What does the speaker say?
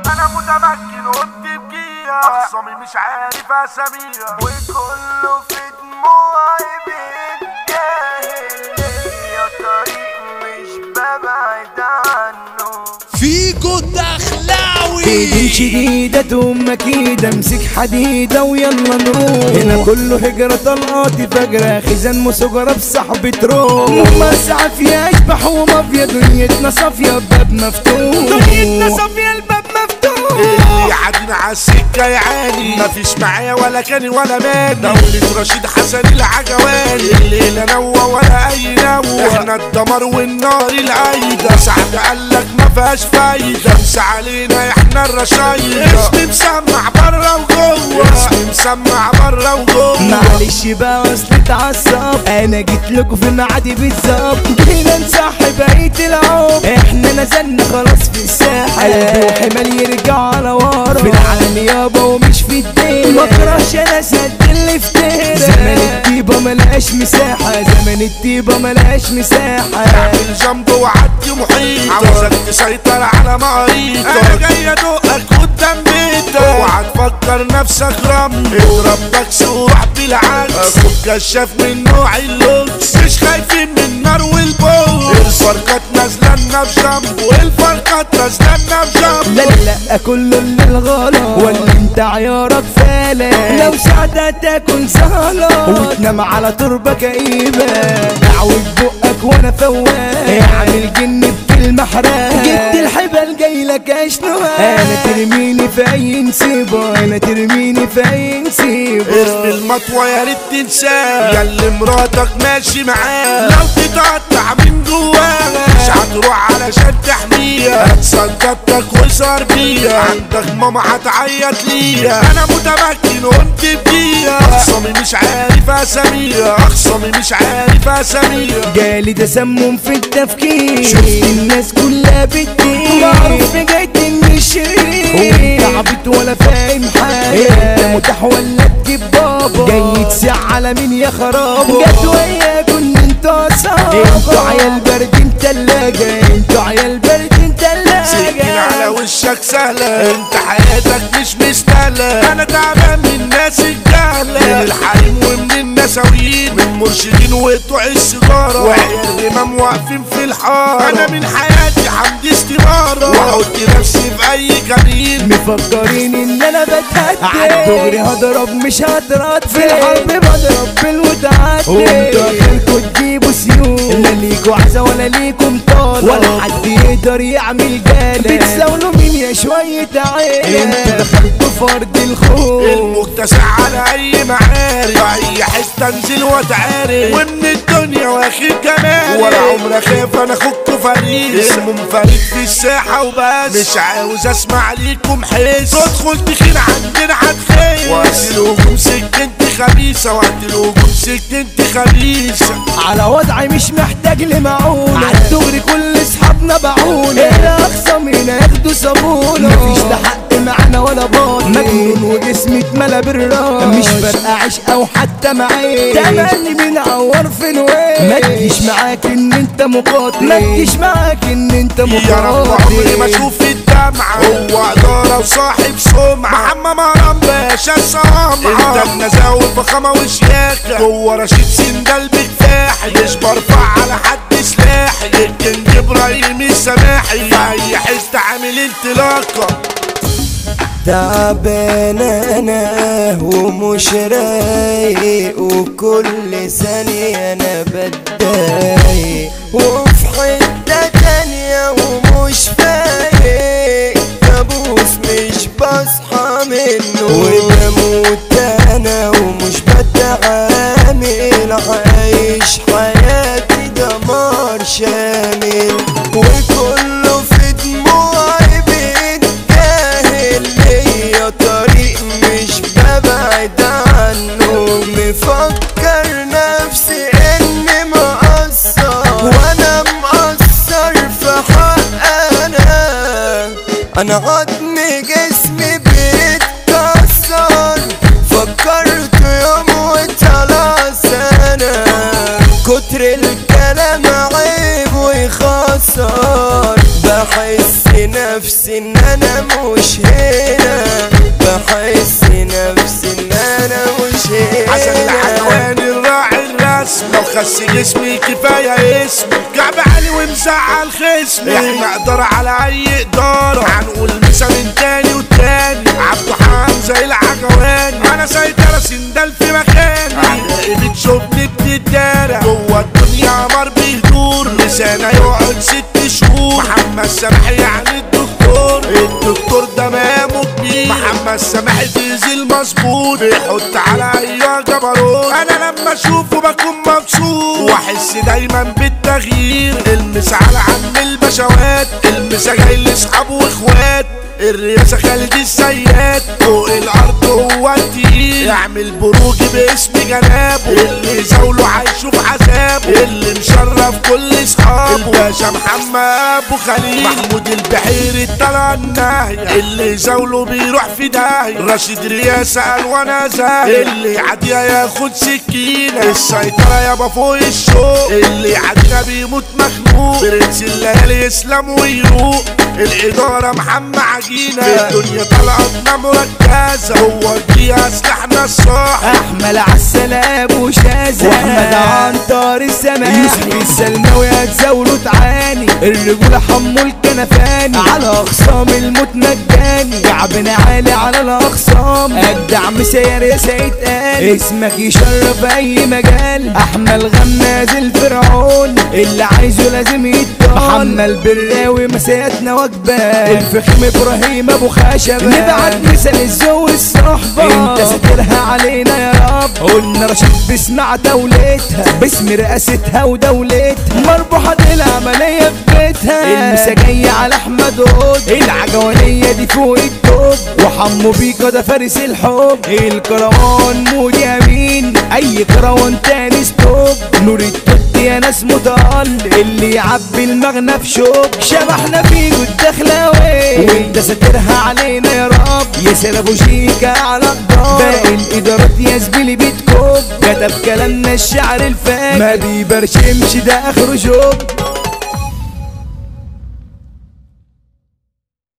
انا متمكن وبتبكيها اخصامي مش عارف اساميها وكله في دموعي بيتجاهل يا طريق مش ببعد عنه فيكو دخلاوي ايدين شديدة تقوم اكيد امسك حديدة ويلا نروح هنا كله هجرة طلقاتي فجرة خزان مسجرة بصاحبي تروح مسعى فيها اشبح ومافيا دنيتنا صافية باب مفتوح دنيتنا صافية الباب مفتوح اللي يعدينا على السكة يعاني مفيش معايا ولا كان ولا ماني دولة رشيد حسن العجواني الليلة نوى ولا أي نوى احنا الدمار والنار العايدة سعد قالك ما فيهاش فايدة امسى علينا احنا الرشايدة اسمي مسمع برا وجوه اسمي مسمع برا وجوه معلش بقى اصل اتعصب انا جيت لكم في ميعادي بالظبط هنا نصحي بقية العمر احنا نزلنا خلاص في الساحة قلبي وحمال يرجعوا على ورا في العالم يابا ومش في الدنيا ما اكرهش انا سد اللي افترى زمن الطيبة ملقاش مساحة زمن الطيبة ملقاش مساحة اعمل جنب وعدي محيط عاوزك تسيطر على مقاريطك انا جاي ادقك قدام بيتك اوعى تفكر نفسك رمل اضرب بكس وروح بالعكس اخوك كشاف من نوع اللوكس مش خايفين من النار والبوس الفرقات نازله لنا بجنب والفرقات نازله لنا بجنب لا لا لا كله اللي الغلط ولا انت عيارك فالح لو ساعتها تاكل زهلة وتنام على تربة كئيبة دعوة بقك وانا فواق عامل جن بكلمة حراق جبت الحبل جاي لك اشنوها انا ترميني في اي نسيبة انا ترميني في اي نسيبة ارمي المطوة يا ريت تنساه يا اللي مراتك ماشي معاه لو تتقطع من جواها مش هتروح علشان تحميها هتصدقتك وصار بيها عندك ماما هتعيط ليها انا متمكن وانت بيها اخصامي مش عارف اساميها اخصامي مش عارف اساميها جالي تسمم في التفكير شفت الناس كلها بتدين معروف جاي اني شرير وانت عبيط ولا فاهم حاجه انت متاح ولا تجيب بابا جاي تسع على مين يا خرابه جت وياكم انتوا اصحاب انتوا عيال باردين تلاجة انتوا عيال باردين سكين على تلاجة وشك سهلة انت حياتك مش مستاهلة انا تعبان من الناس الجهلة من الحريم ومن النساويين من مرشدين وبتوع السيجارة وعيال رمام واقفين في الحارة انا من حياتي حمدي استمارة واحط نفسي في اي كمين مفكرين ان انا بتهدد عالدغري هضرب مش هترد في الحرب بضرب بالمتعدد وانتوا اخركوا تجيبوا سيوف لا ليكوا عزا ولا ليكوا مطالة ولا حد يقدر يعمل جالة بتساولوا مين يا شوية عيلة انتوا دخلتوا فرد الخوف المكتسع على اي معارك في اي حتة انزل واتعارك ومن الدنيا واخد جمال ولا عمر خاف انا اخوكوا فريق اسمه منفرد في الساحة وبس مش عاوز اسمع ليكم حس تدخل تخين عندنا هتخيل وقت الهجوم سكنتي خبيثة وقت الهجوم سكنتي خبيثة على وضعي مش محتاج لمعونة عالدغري كل اصحابنا باعونة الاقصى مين ياخدوا صابونة مفيش لا حق معانا ولا باطل مجنون وجسمي اتملى بالراحة مش فارقة عشق او حتى معايا تملي بنعور في الوين ما تجيش معاك ان انت مقاتل ما تجيش معاك ان انت يا رب عمري ما مقاتل اشوف الدمعة هو ادارة وصاحب سمعة محمد مرام باشا السمعة انت النزاوي فخامة وشياكة جوه رشيد سندال بكفاحي مش برفع على حد سلاحي الكينج ابراهيم السماحي في اي حس عامل انطلاقة تعبان انا ومش رايق وكل ثانية انا بتضايق وفي حتة تانية ومش فايق كابوس مش بصحى منه وبموت انا ومش بتعامل عايش حياتي دمار شامل وكله في دموعي بيتجاهل ليا طريق مش ببعد عنه مفكر نفسي اني مقصر وانا مقصر في حق انا انا عظم جسمي بيتكسر فكرت يوم وخلاص انا كتر الكلام عيب ويخسر بحس نفسي ان انا مش هنا بحس نفسي ان انا مش عشان هنا العنوان الراعي الرسم لو خس جسمي كفاية اسم كعب عالي ومزعل خصمي احنا نقدر على اي ادارة هنقول مسا من تاني وتاني عبده حمزة العجواني انا سيطرة سندال في مكاني علاقي بتشوفني بتدارى جوه الدنيا عمر بيدور لسانه يقعد ست شهور محمد سامح يعني الدكتور الدكتور دمامه كبير محمد سامح ديزل مظبوط بيحط على ايوه جبروت انا لما اشوفه بكون مبسوط واحس دايما بالتغيير المس على عم البشوات المسا جاي لاصحابه واخوات الرئاسة خالد السياد فوق الارض هو التقيل يعمل بروج باسم جنابه اللي زاوله هيشوف عذابه اللي مشرف كل اصحابه الباشا محمد ابو خليل محمود البحيري طلع الناهية اللي زاوله بيروح في داهية رشيد رياسة قال وانا زاهي اللي عادية ياخد سكينة السيطرة يابا فوق الشوق اللي عادية بيموت مخنوق برنس الليالي يسلم ويروق الإدارة محمد عجينة الدنيا طلعتنا مركزة هو دي أسلحنا الصح احمل عالسلام وشازة واحمد عنتر السماء يوسف السلماوي هتزاوله تعاني الرجولة حمو الكنفاني على اخصام الموت مجاني كعبنا عالي على الاخصام اجدع مسير يا سيد قال اسمك يشرف اي مجال احمل غماز الفرعون اللي عايزه لازم يتطال محمد براوي مسياتنا وجبة الفخم ابراهيم ابو خشبة نبعت مثل الزو الصحبة انت ساترها علينا يا رب قلنا رشيد باسمع دولتها باسم رئاستها ودولتها مربوحة دي العملية في بيتها المسا جاية على احمد هود العجوانية دي فوق التوب وحمو بيكا ده فارس الحب الكروان مود يمين اي كروان تاني ستوب نور التوت يا ناس متألق اللي يعبي المغنى في شوب شبحنا فيه الدخلاوي وانت ساترها علينا يا رب يا ابو شيكا على الدار باقي الادارات يا زميلي بتكوب كتب كلامنا الشعر الفاجر ما بيبرشمش ده اخره شوب